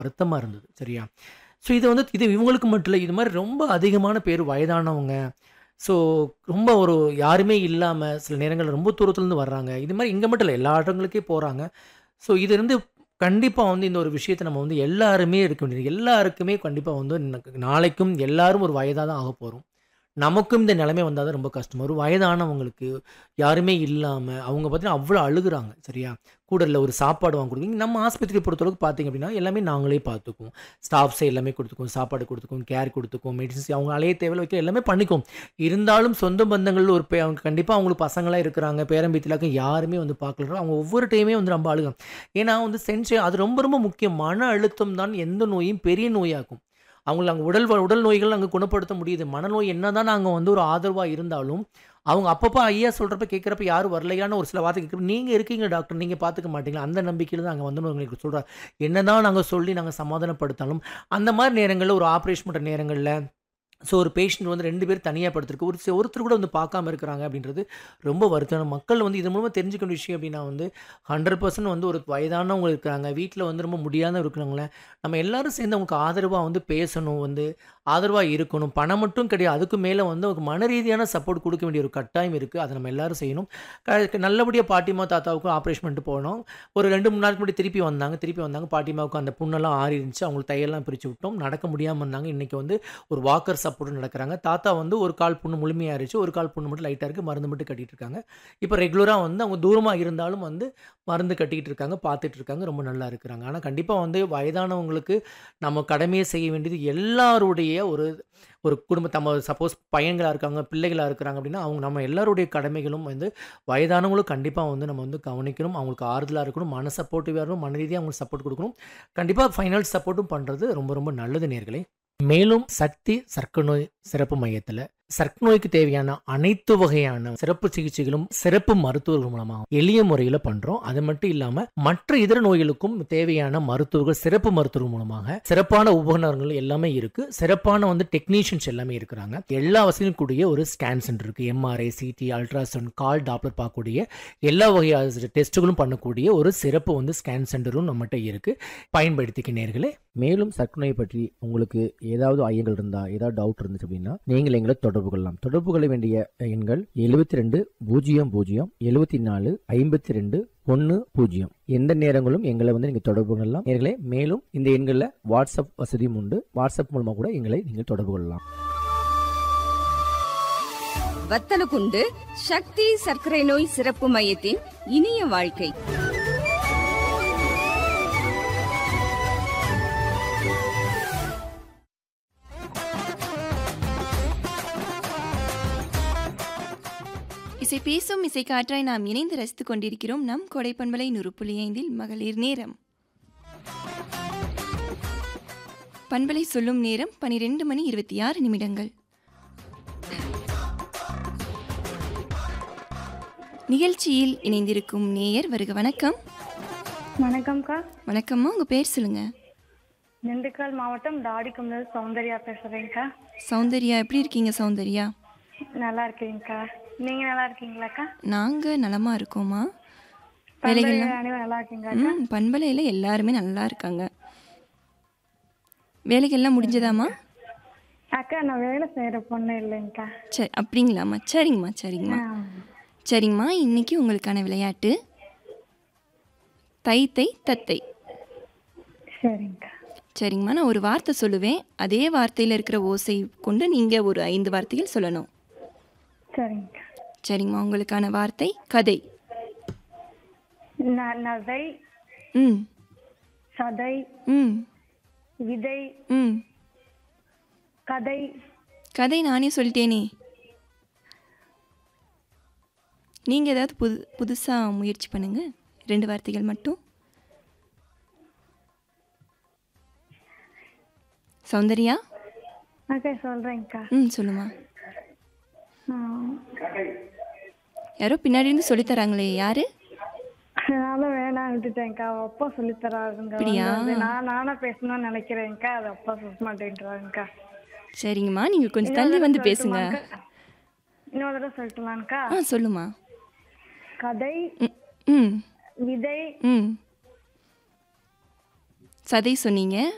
வருத்தமா இருந்தது. சரியா? ஸோ இது வந்து இது இவங்களுக்கு மட்டும் இல்ல. இது மாரி ரொம்ப அதிகமான பேர் வயதானவங்க. ஸோ ரொம்ப ஒரு யாருமே இல்லாம சில நேரங்கள்ல ரொம்ப தூரத்துலருந்து வர்றாங்க. இது மாரி இங்க மட்டும் இல்ல. எல்லா இடங்களுக்கே போறாங்க. ஸோ இது வந்து கண்டிப்பா வந்து இந்த ஒரு விஷயத்த நம்ம வந்து எல்லாருமே இருக்க வேண்டியது. எல்லாருக்குமே கண்டிப்பா வந்து ந நாளைக்கும் எல்லாரும் ஒரு வயதா தான் ஆகப்போறோம். நமக்கும் இந்த நிலைமை வந்தா தான் ரொம்ப கஷ்டம். ஒரு வயதானவங்களுக்கு யாருமே இல்லாம அவங்க பார்த்தீங்கன்னா அவ்வளோ அழுகுறாங்க. சரியா? கூட இல்ல ஒரு சாப்பாடு வாங்கி குடுக்குறீங்க. நம்ம ஆஸ்பத்திரிய பொறுத்தளவுக்கு பார்த்தீங்க அப்படின்னா, எல்லாமே நாங்களே பார்த்துக்குவோம். ஸ்டாஃப்ஸே எல்லாமே குடுத்துக்குவோம். சாப்பாடு குடுத்துக்குவோம், கேர் குடுத்துக்குவோம், மெடிசின்ஸ் அவங்க அலைய தேவையில்ல வைக்க எல்லாமே பண்ணிக்குவோம். இருந்தாலும் சொந்த பந்தங்கள் ஒரு பே அவங்க கண்டிப்பா அவங்களுக்கு பசங்கலாம் இருக்கிறாங்க. பேரன் பேத்திலாம் யாருமே வந்து பார்க்கல. அவங்க ஒவ்வொரு டைமே வந்து ரொம்ப அழுகுறாங்க. ஏன்னா வந்து சென்சே அது ரொம்ப ரொம்ப முக்கியம். மன அழுத்தம் தான் எந்த நோயையும் பெரிய நோயாக்கும். அவங்கள அங்க உடல் உடல் நோய்கள் அங்க குணப்படுத்த முடியுது. மனநோய் என்னதான் நாங்க வந்து ஒரு ஆதரவா இருந்தாலும், அவங்க அப்பப்ப ஐயா சொல்றப்ப கேட்கிறப்ப யாரும் வரலையான்னு ஒரு சில வார்த்தை கேட்கிறப்ப, நீங்க இருக்கீங்க டாக்டர். நீங்க பார்த்துக்க மாட்டீங்களா? அந்த நம்பிக்கையில தான் அங்க வந்து எங்களுக்கு சொல்றாங்க. என்னதான் நாங்க சொல்லி நாங்க சமாதானப்படுத்தாலும், அந்த மாரி நேரங்கள்ல ஒரு ஆப்ரேஷன் பண்ற நேரங்கள்ல, ஸோ ஒரு பேஷண்ட் வந்து 2 பேர் தனியா படுத்திருக்கு. ஒரு சி ஒருத்தர் கூட வந்து பார்க்காம இருக்கிறாங்க அப்படின்றது ரொம்ப வருத்தம். மக்கள் வந்து இது மூலமா தெரிஞ்சுக்க வேண்டிய விஷயம் அப்படின்னா வந்து 100% வந்து ஒரு வயதானவங்க இருக்கிறாங்க. வீட்ல வந்து ரொம்ப முடியாத இருக்கிறவங்கள நம்ம எல்லாரும் சேர்ந்து அவங்களுக்கு ஆதரவா வந்து பேசணும் வந்து ஆதரவா இருக்கணும். பணம் மட்டும் கிடையாது. அதுக்கு மேல வந்து அவங்களுக்கு மன ரீதியான சப்போர்ட் குடுக்க வேண்டிய ஒரு கட்டாயம் இருக்கு. அத நம்ம எல்லாரும் செய்யணும். க நல்லபடியா பாட்டிம்மா, தாத்தாவுக்கும் ஆப்ரேஷன் பண்ணிட்டு போனோம். ஒரு 2, 3 நாளுக்கு முன்னாடி திருப்பி வந்தாங்க. திருப்பி வந்தாங்க. பாட்டிம்மாவுக்கு அந்த புண்ணெல்லாம் ஆறிருந்துச்சு. அவங்களுக்கு தையல்லாம் பிரிச்சு விட்டோம். நடக்க முடியாம இருந்தாங்க. இன்னைக்கு வந்து ஒரு வாக்கர் சப்போர்ட் நடக்குறாங்க. தாத்தா வந்து ஒரு கால் புண்ணு முழுமையாயிருச்சு. ஒரு கால் புண்ணு மட்டும் லைட்டா இருக்கு. மருந்து மட்டும் கட்டிட்டு இருக்காங்க. இப்ப ரெகுலரா வந்து அவங்க தூரமா இருந்தாலும் வந்து மருந்து கட்டிக்கிட்டு இருக்காங்க. பார்த்துட்டு இருக்காங்க. ரொம்ப நல்லா இருக்கிறாங்க. ஆனா கண்டிப்பா வந்து வயதானவங்களுக்கு நம்ம கடமைய செய்ய வேண்டியது எல்லாருடைய ஒரு ஒரு குடும்ப நம்ம சப்போஸ் பையன்களா இருக்காங்க, பிள்ளைகளா இருக்கிறாங்க அப்படின்னா, அவங்க நம்ம எல்லாருடைய கடமைகளும் வந்து வயதானவங்களும் கண்டிப்பா வந்து நம்ம வந்து கவனிக்கணும். அவங்களுக்கு ஆறுதலா இருக்கணும். மன சப்போர்ட்டிவா இருக்கணும். மன ரீதியா அவங்களுக்கு சப்போர்ட் குடுக்கணும். கண்டிப்பா ஃபைனான்ஸ் சப்போர்ட்டும் பண்றது ரொம்ப ரொம்ப நல்லது நேயர்களே. மேலும் சக்தி சர்க்கரை நோய் சிறப்பு மையத்துல சர்க்கரை நோய்க்கு தேவையான அனைத்து வகையான சிறப்பு சிகிச்சைகளும் சிறப்பு மருத்துவர்கள் மூலமா எளிய முறையில பண்றோம். அது மட்டும் இல்லாம மற்ற இதர நோய்களுக்கும் தேவையான மருத்துவர்கள் சிறப்பு மருத்துவர்கள் மூலமாக சிறப்பான உபகரணங்கள் எல்லாமே இருக்கு. சிறப்பான வந்து டெக்னீஷியன்ஸ் எல்லாமே இருக்கிறாங்க. எல்லா வசதியும் கூடிய ஒரு ஸ்கேன் சென்டர் இருக்கு. எம்ஆர்ஐ, சிடி, அல்ட்ராசவுண்ட், கால் டாப்லர் பார்க்கக்கூடிய எல்லா வகையான டெஸ்ட்டுகளும் பண்ணக்கூடிய ஒரு சிறப்பு வந்து ஸ்கேன் சென்டரும் நம்மகிட்ட இருக்கு. பயன்படுத்திக்க நேயர்களே. மேலும் சர்க்கரை நோய் பற்றி உங்களுக்கு ஏதாவது ஐயங்கள் இருந்தா, ஏதாவது டவுட் இருந்துச்சு அப்படின்னா, நீங்கள் எங்களை தொடர்பு கொள்ளலாம். தொடர்பு கொள்ள வேண்டிய எண்கள் 72 00 74 52 10. எந்த நேரங்களும் எங்களை வந்து நீங்க தொடர்பு கொள்ளலாம். நேயர்களே மேலும் இந்த எண்கள்ல வாட்ஸ்அப் வசதியும் உண்டு. வாட்ஸ்அப் மூலமா கூட எங்களை நீங்கள் தொடர்பு கொள்ளலாம். வத்தலகுண்டு சக்தி சர்க்கரை நோய் சிறப்பு மையத்தின் இனிய வாழ்க்கை இசை பேசும் இசை காற்றாய் நாம் இணைந்து ரசித்துக் கொண்டிருக்கிறோம் நம் கொடைப்பண்பலை நூறு புள்ளி ஐந்தில் மகளிர் நேரம் பண்பலை சொல்லும் நேரம் பனிரெண்டு மணி இருபத்தி ஆறு நிமிடங்கள் நிகழ்ச்சியில் இணைந்திருக்கும் நேயர் வருக வணக்கம் வணக்கம்க்கா வணக்கம்மா உங்க பேர் சொல்லுங்க திண்டுக்கல் மாவட்டம் தாடிக்கும்ல சௌந்தர்யா பேசுறேங்க்கா சௌந்தர்யா எப்படி இருக்கீங்க சௌந்தர்யா நல்லா இருக்கீங்கக்கா நீங்க நல்லா இருக்கீங்களாக்கா நாங்க நலமா இருக்கோமா பண்பலை வேலைகள்லாம் அனைவரும் நல்லா இருக்கீங்களாக்கா ம் பண்பலையில் எல்லாருமே நல்லா இருக்காங்க வேலைகள்லாம் முடிஞ்சதாம்மா அக்கா நான் வேலை செய்யற பொண்ணு இல்லைங்கக்கா சரி அப்படிங்களாம்மா சரிங்கம்மா சரிங்கம்மா சரிங்கம்மா இன்னைக்கு உங்களுக்கான விளையாட்டு தை தை தத்தை சரிங்கக்கா சரிங்கம்மா நான் ஒரு வார்த்தை சொல்லுவேன் அதே வார்த்தையில் இருக்கிற ஓசை கொண்டு நீங்கள் ஒரு ஐந்து வார்த்தைகள் சொல்லணும் சரிங்கக்கா சரிங்கம்மா உங்களுக்கான வார்த்தை கதை ந- நதை ம் சதை ம் விதை ம் கதை கதை நானே சொல்லிட்டேனே நீங்கள் ஏதாவது புது புதுசாக முயற்சி பண்ணுங்க ரெண்டு வார்த்தைகள் மட்டும் சௌந்தர்யா அக்கா சொல்றேங்கக்கா ம் சொல்லுமா ஆம். யாரோ பின்னாடி இருந்து சொல்லித் தராங்களே யாரு நானும் வேணாம் விட்டுட்டேன்க்கா அவ அப்பா சொல்லித் தராருங்க அப்படியா? வந்து நான் நானா பேசணும்னு நினைக்கிறேன்க்கா அது அப்பா சொல்ல மாட்டேன்றாங்கக்கா சரிங்கம்மா நீங்கள் கொஞ்சம் தள்ளி வந்து பேசுங்க இன்னொரு தடவை சொல்லட்டுமாக்கா ஆ சொல்லுமா கதை ம் ம் விதை ம் சதை சொன்னீங்க